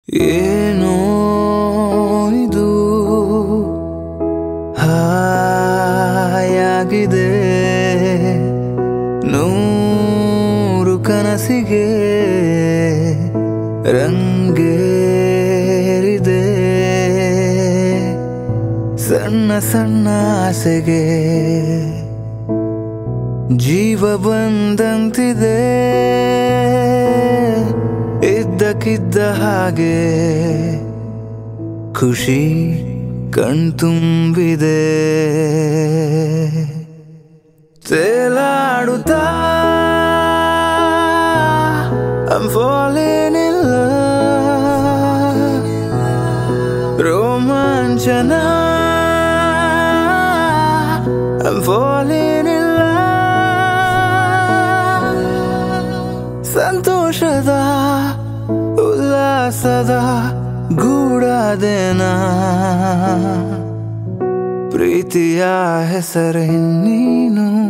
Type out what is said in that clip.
ಏನೋ ಇದು ಹಾಯಾಗಿದೆ ನೂರು ಕನಸಿಗೆ ರಂಗೇರಿದೆ ಸಣ್ಣ ಸಣ್ಣ ಆಸೆಗೆ ಜೀವ ಬಂದಂತಿದೆ ಇದ್ದಕ್ಕಿದ್ದ ಹಾಗೆ ಖುಷಿ ಕಣ್ತುಂಬಿದೆ ತೇಲಾಡುತ್ತಾ I'm falling in love ರೋಮಾಂಚನ I'm falling in love ಸಂತೋಷದ ಉಲ್ಲಾಸದ ಗೂಡಾದೇನ ಪ್ರೀತಿಯ ಹೆಸರೇ ನೀನು